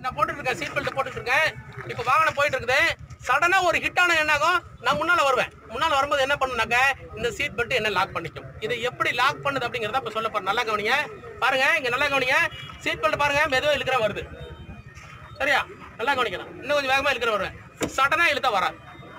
இப்படி நான் போட்டுட்டு இருக்கேன் சீட் பெல்ட் போட்டுட்டு இருக்கேன் இப்போ வாகனம் போயிட்டு இருக்குது சடனா ஒரு ஹிட் ஆன என்ன ஆகும் நான் முன்னால வருவேன் முன்னால வரும்போது என்ன பண்ணுனாக்க இந்த சீட் பெல்ட் என்ன லாக் பண்ணிக்கும் இதை எப்படி லாக் பண்ணுது அப்படிங்கறத இப்ப சொல்ல போறேன் நல்லா கவனிங்க பாருங்க இங்க நல்லா கவனிங்க சீட் பெல்ட் பாருங்க மெதுவா இழுக்கிற வருது சரியா நல்லா கவனிக்கணும் இன்னும் கொஞ்சம் வேகமா இழுக்கிற வருவேன் சடனா இழுத்தா வராது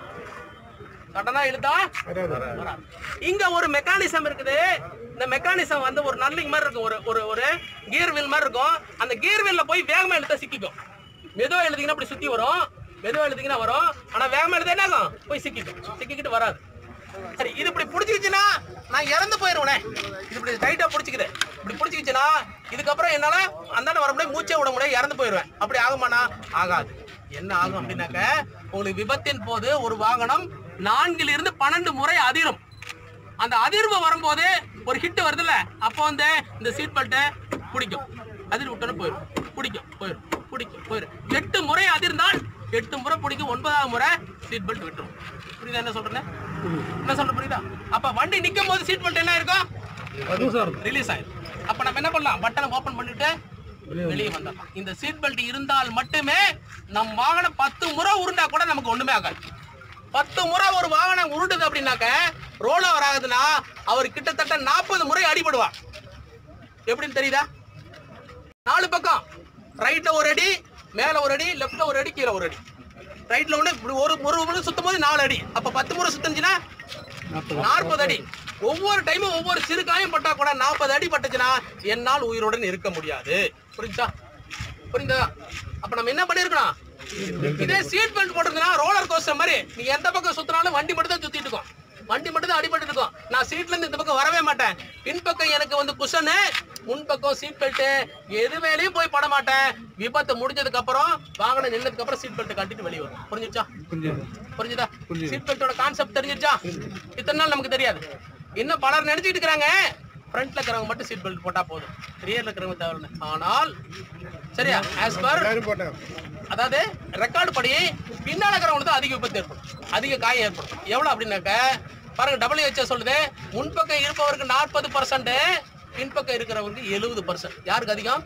சடனா இழுத்தா வராது. இங்க ஒரு மெக்கானிசம் இருக்குது இந்த மெக்கானிசம் வந்து ஒரு நர்லிங் மாதிரி இருக்கும் ஒரு ஒரு ஒரு கியர் வீல் மாதிரி இருக்கும் அந்த கியர் வீல்ல போய் வேகமா இழுத்தா சிக்கிக்கும் மெதுவா எழுதிங்கன்னா அப்படி சுத்தி வரும் மெதுவா எழுதிங்கன்னா வரும் ஆனா வேகமா எழுத என்ன ஆகும் போய் சிக்கிக்கும் சிக்கிக்கிட்டு வராது சரி இது இப்படி பிடிச்சிக்கிச்சுன்னா நான் இறந்து போயிருவேனே இது இப்படி டைட்டா பிடிச்சிக்குது இப்படி பிடிச்சிக்கிச்சுன்னா இதுக்கப்புறம் என்னால அந்தாண்ட வர முடியாது மூச்சே விட முடியாது இறந்து போயிருவேன் அப்படி ஆகுமாண்ணா ஆகாது என்ன ஆகும் அப்படின்னாக்க உங்களுக்கு விபத்தின் போது ஒரு வாகனம் நான்கில் இருந்து பன்னெண்டு முறை அதிரும் அந்த அதிர்வு வரும்போது ஒரு ஹிட் வருதுல்ல அப்போ வந்து இந்த சீட் பெல்ட்டை பிடிக்கும் அதிர் விட்டோன்னு போயிடும் பிடிக்கும் போயிடும் பிடிக்கும் போயிடும் எட்டு முறை அதிர்ந்தால் எட்டு முறை பிடிக்கும் ஒன்பதாவது முறை சீட் பெல்ட் விட்டுரும் புரியுதா என்ன சொல்றேன் என்ன சொல்ற புரியுதா அப்ப வண்டி நிக்கும் போது சீட் பெல்ட் என்ன இருக்கும் ரிலீஸ் ஆயிடும் அப்ப நம்ம என்ன பண்ணலாம் பட்டனை ஓபன் பண்ணிட்டு வெளியே வந்துடலாம் இந்த சீட் பெல்ட் இருந்தால் மட்டுமே நம் வாகனம் பத்து முறை உருண்டா கூட நமக்கு ஒண்ணுமே ஆகாது பத்து முறை ஒரு வாகனம் உருண்டுது அப்படின்னாக்க ரோல் ஓவர் ஆகுதுன்னா அவர் கிட்டத்தட்ட நாற்பது முறை அடிபடுவார் எப்படின்னு தெரியுதா நாலு பக்கம் ரைட்ல ஒரு அடி மேல ஒரு அடி லெஃப்ட்ல ஒரு அடி கீழே ஒரு அடி ரைட்ல ஒண்ணு இப்படி ஒரு ஒரு முறை சுத்தும் போது நாலு அடி அப்ப பத்து முறை சுத்துச்சுன்னா நாற்பது அடி ஒவ்வொரு டைமும் ஒவ்வொரு சிறு காயம் பட்டா கூட நாற்பது அடி பட்டுச்சுன்னா என்னால் உயிருடன் இருக்க முடியாது புரிஞ்சா புரியுதா அப்ப நம்ம என்ன பண்ணிருக்கணும் இதே சீட் பெல்ட் போட்டிருந்தா ரோலர் கோஸ்டர் மாதிரி நீ எந்த பக்கம் சுத்தினாலும் வண்டி மட்டும் தான் சுத்திட்டு இருக்கும் வண்டி மட்டும் தான் அடிபட்டு இருக்கும் நான் சீட்ல இருந்து இந்த பக்கம் வரவே மாட்டேன் பின்பக்கம் எனக்கு வந்து குஷனு முன்பக்கம் சீட் பெல்ட் எது மேலேயும் போய் பட மாட்டேன் விபத்து முடிஞ்சதுக்கு அப்புறம் வாகனம் நின்னதுக்கு அப்புறம் சீட் பெல்ட் கட்டிட்டு வெளியே வரும் புரிஞ்சுச்சா புரிஞ்சுதா சீட் பெல்ட்டோட கான்செப்ட் தெரிஞ்சிருச்சா இத்தனை நாள் நமக்கு தெரியாது இன்னும் பலர் நினைச்சிட்டு இருக்கிறாங்க ஃப்ரண்ட்ல இருக்கிறவங்க மட்டும் சீட் பெல்ட் போட்டா போதும் ரியர்ல இருக்கிறவங்க தேவை ஆனால் சரியா ஆஸ் பர் அதாவது ரெக்கார்டு படி பின்னால இருக்கிறவங்களுக்கு தான் அதிக விபத்து ஏற்படும் அதிக காயம் ஏற்படும் எவ்வளவு அப்படின்னாக்க பாருங்க டபிள்யூஹெச்ஓ சொல்லுது முன்பக்கம் இருப்பவருக்கு நாற்பது பர்சன்ட் பின்பக்கம் இருக்கிறவருக்கு எழுபது பர்சன்ட் யாருக்கு அதிகம்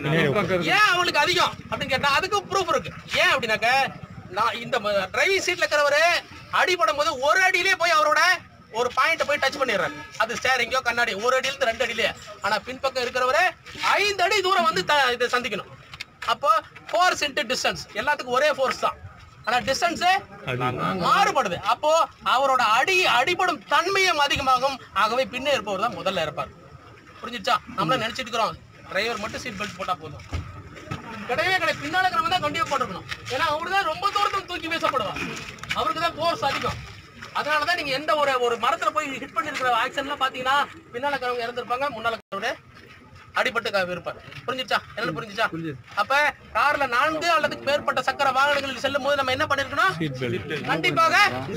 ஏன் அவங்களுக்கு அதிகம் அப்படின்னு கேட்டா அதுக்கு ப்ரூஃப் இருக்கு ஏன் அப்படின்னாக்க நான் இந்த டிரைவிங் சீட்ல இருக்கிறவரு அடிபடும் போது ஒரு அடியிலே போய் அவரோட ஒரு பாயிண்ட போய் டச் பண்ணிடுறாரு அது ஸ்டேரிங்கோ கண்ணாடி ஒரு அடியில இருந்து ரெண்டு அடியிலே ஆனா பின்பக்கம் இருக்கிறவரு ஐந்து அடி தூரம் வந்து த- இதை சந்திக்கணும் அப்போ ஃபோர்ஸ் இன்ட்டு டிஸ்டன்ஸ் எல்லாத்துக்கும் ஒரே ஃபோர்ஸ் தான் ஆனா டிஸ்டன்ஸ் மாறுபடுது அப்போ அவரோட அடி அடிபடும் தன்மையும் அதிகமாகும் ஆகவே பின்னே இருப்பவர் தான் முதல்ல இருப்பார் புரிஞ்சிச்சா நம்மள நினைச்சிட்டு இருக்கிறோம் டிரைவர் மட்டும் சீட் பெல்ட் போட்டா போதும் கிடையவே கிடையாது பின்னால இருக்கிறவங்க தான் கண்டிப்பா போட்டுக்கணும் ஏன்னா அவரு தான் ரொம்ப தூரத்துக்கு தூக்கி வீசப்படுவார் அவருக்கு தான் ஃபோர்ஸ் அதிகம் அதனால தான் நீங்க எந்த ஒரு ஒரு மரத்துல போய் ஹிட் பண்ணி இருக்கிற ஆக்சிடென்ட்லாம் பாத்தீங்கன்னா பின்னால இருக்கிறவங்க இறந்துருப்பாங்க முன்னால இருக்கிறவங்க அடிபட்டு க- இருப்பார் புரிஞ்சிச்சா என்ன புரிஞ்சிச்சா அப்ப கார்ல நான்கு அல்லது மேற்பட்ட சக்கர வாகனங்களில் செல்லும் போது நம்ம என்ன பண்ணிருக்கணும் கண்டிப்பாக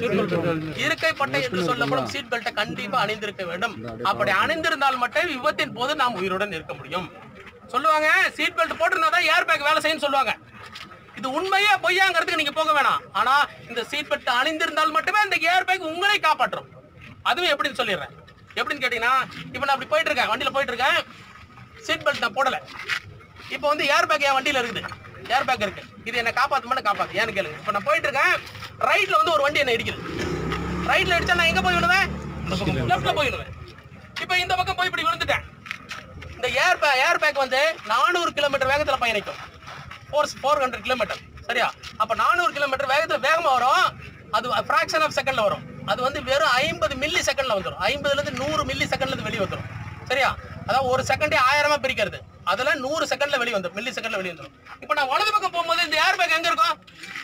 இருக்கை பட்டை என்று சொல்லப்படும் சீட் பெல்ட்டை கண்டிப்பா அணிந்திருக்க வேண்டும் அப்படி அணிந்திருந்தால் மட்டும் விபத்தின் போது நாம் உயிருடன் இருக்க முடியும் சொல்லுவாங்க சீட் பெல்ட் போட்டிருந்தா தான் ஏர் பேக் வேலை செய்யும் சொல்லுவாங்க இது உண்மையா பொய்யாங்கிறதுக்கு நீங்க போக வேணாம் ஆனா இந்த சீட் பெல்ட் அணிந்திருந்தால் மட்டுமே இந்த ஏர் பேக் உங்களை காப்பாற்றும் அதுவும் எப்படின்னு சொல்லிடுறேன் எப்படின்னு கேட்டீங்கன்னா இப்போ நான் அப்படி போயிட்டு இருக்கேன் வண்டியில போயிட்டு இருக்கேன் சீட் பெல்ட் நான் போடல இப்போ வந்து ஏர் பேக் என் வண்டியில இருக்குது ஏர் பேக் இருக்கு இது என்ன காப்பாத்துமான்னு காப்பாத்து ஏன்னு கேளுங்க இப்போ நான் போயிட்டு இருக்கேன் ரைட்ல வந்து ஒரு வண்டி என்ன இடிக்குது ரைட்ல அடிச்சா நான் எங்க போய் விழுவேன் லெஃப்ட்ல போய் விழுவேன் இப்போ இந்த பக்கம் போய் இப்படி விழுந்துட்டேன் இந்த ஏர் பே ஏர் பேக் வந்து நானூறு கிலோமீட்டர் வேகத்துல பயணிக்கும் ஃபோர் ஃபோர் ஹண்ட்ரட் கிலோமீட்டர் சரியா அப்ப நானூறு கிலோமீட்டர் வேகத்துல வேகமா வரும் அது ஃபிராக்ஷன் ஆஃப் செகண்ட்ல வரும் அது வந்து வெறும் ஐம்பது மில்லி செகண்ட்ல வந்துடும் ஐம்பதுல இருந்து நூறு மில்லி செகண்ட்ல இருந்து வெளியே வந்துடும் சரியா அதாவது ஒரு செகண்டே ஆயிரமா பிரிக்கிறது அதுல நூறு செகண்ட்ல வெளியே வந்துடும் மில்லி செகண்ட்ல வெளியே வந்துடும் இப்போ நான் வலது பக்கம் போகும்போது இந்த ஏர் பேக் எங்க இருக்கும்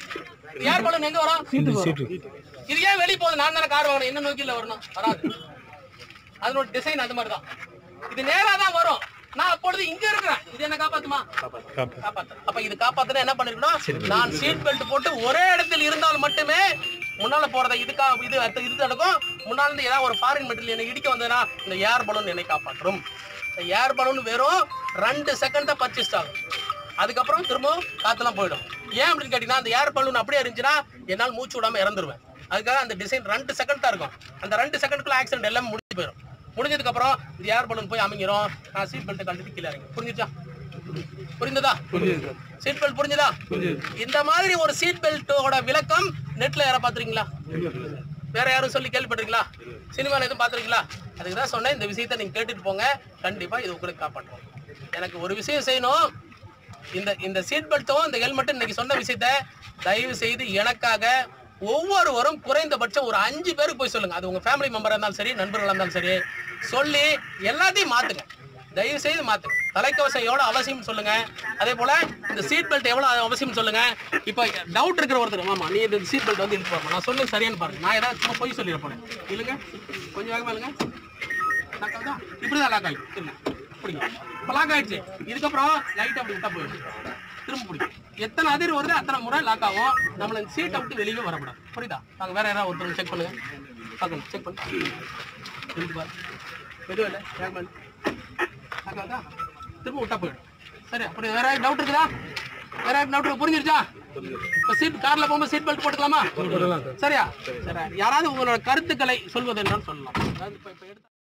ஏர் பலூன் எங்க வரும் இது ஏன் வெளியே போகுது நான் தானே கார் வாங்கணும் என்ன நோக்கில வரணும் வராது அதனோட டிசைன் அது மாதிரி தான் இது நேரா தான் வரும் நான் அப்பொழுது இங்க இருக்கிறேன் இது என்ன காப்பாத்துமா காப்பாத்து அப்ப இது காப்பாத்துனா என்ன பண்ணிருக்கணும் நான் சீட் பெல்ட் போட்டு ஒரே இடத்தில் இருந்தால் மட்டுமே முன்னால போறத இதுக்கா இது அடுத்த இது நடக்கும் முன்னால இருந்து ஏதாவது ஒரு ஃபாரின் மெட்டீரியல் என்னை இடிக்க வந்ததுன்னா இந்த ஏர் பலூன் என்னை காப்பாற்றும் இந்த ஏர் பலூன் வெறும் ரெண்டு செகண்ட் தான் பர்ச்சேஸ் ஆகும் அதுக்கப்புறம் திரும்பவும் காத்தெல்லாம் போயிடும் ஏன் அப்படின்னு கேட்டீங்கன்னா அந்த ஏர் பலூன் அப்படியே இருந்துச்சுன்னா என்னால் மூச்சு விடாம இறந்துருவேன் அதுக்காக அந்த டிசைன் ரெண்டு செகண்ட் தான் இருக்கும் அந்த ரெண்டு செகண்ட்குள்ள ஆக்சிடென்ட் எல்லாமே முடிஞ்சு போயிடும் முடிஞ்சதுக்கு அப்புறம் இந்த ஏர் பலூன் போய் அமைங்கிறோம் நான் சீட் பெல்ட் கழட்டி கீழே இறங்கி புரிஞ்சுச்சா புரிந்ததா சீட் பெல்ட் புரிஞ்சுதா இந்த மாதிரி ஒரு சீட் பெல்ட்டோட விளக்கம் நெட்ல யாரா பாத்துறீங்களா வேற யாரும் சொல்லி கேள்விப்பட்டிருக்கீங்களா சினிமால எதுவும் பாத்துருக்கீங்களா அதுக்கு தான் சொன்னேன் இந்த விஷயத்தை நீங்க கேட்டுட்டு போங்க கண்டிப்பா இது உங்களுக்கு காப்பாற்றும் எனக்கு ஒரு விஷயம் செய்யணும் இந்த இந்த சீட் பெல்ட்டும் இந்த ஹெல்மெட்டும் இன்னைக்கு சொன்ன விஷயத்த தயவு செய்து எனக்காக ஒவ்வொருவரும் குறைந்தபட்சம் ஒரு அஞ்சு பேருக்கு போய் சொல்லுங்க அது உங்க ஃபேமிலி மெம்பரா இருந்தாலும் சரி நண்பர்களா இருந்தாலும் சரி சொல்லி எல்லாத்தையும் மாத்துங்க தயவு செய்து மாத்துங்க தலைக்கவசம் எவ்வளவு அவசியம் சொல்லுங்க அதே போல இந்த சீட் பெல்ட் எவ்வளவு அவசியம் சொல்லுங்க இப்போ டவுட் இருக்கிற ஒருத்தர் ஆமா நீ இந்த சீட் பெல்ட் வந்து இழுத்து பாருங்க நான் சொன்னது சரியானு பாருங்க நான் ஏதாவது சும்மா போய் சொல்லிட போறேன் இல்லைங்க கொஞ்சம் வேகமா இல்லைங்க லாக் ஆகுதா இப்படிதான் லாக் ஆகி இல்ல பிடிங்க இப்போ லாக் ஆயிடுச்சு இதுக்கப்புறம் லைட் அப்படி விட்டா போயிடும் திரும்ப பிடிக்கும் எத்தனை அதிர் வருது அத்தனை முறை லாக் ஆகும் நம்மள இந்த சீட்டை விட்டு வெளியே வரக்கூடாது புரியுதா நாங்க வேற யாராவது ஒருத்தர் செக் பண்ணுங்க பார்க்கணும் செக் பண்ணு இருக்கு பாரு எதுவும் இல்லை வேகமா இல்லை. லாக் ஆகுதா திரும்ப விட்டா போயிடும் சரி அப்படி வேற டவுட் இருக்குதா வேற டவுட் புரிஞ்சிருச்சா இப்போ சீட் கார்ல போகும்போது சீட் பெல்ட் போட்டுக்கலாமா சரியா சரி யாராவது உங்களோட கருத்துக்களை சொல்வது என்னன்னு சொல்லலாம் அதாவது இப்போ இப்போ எடுத்த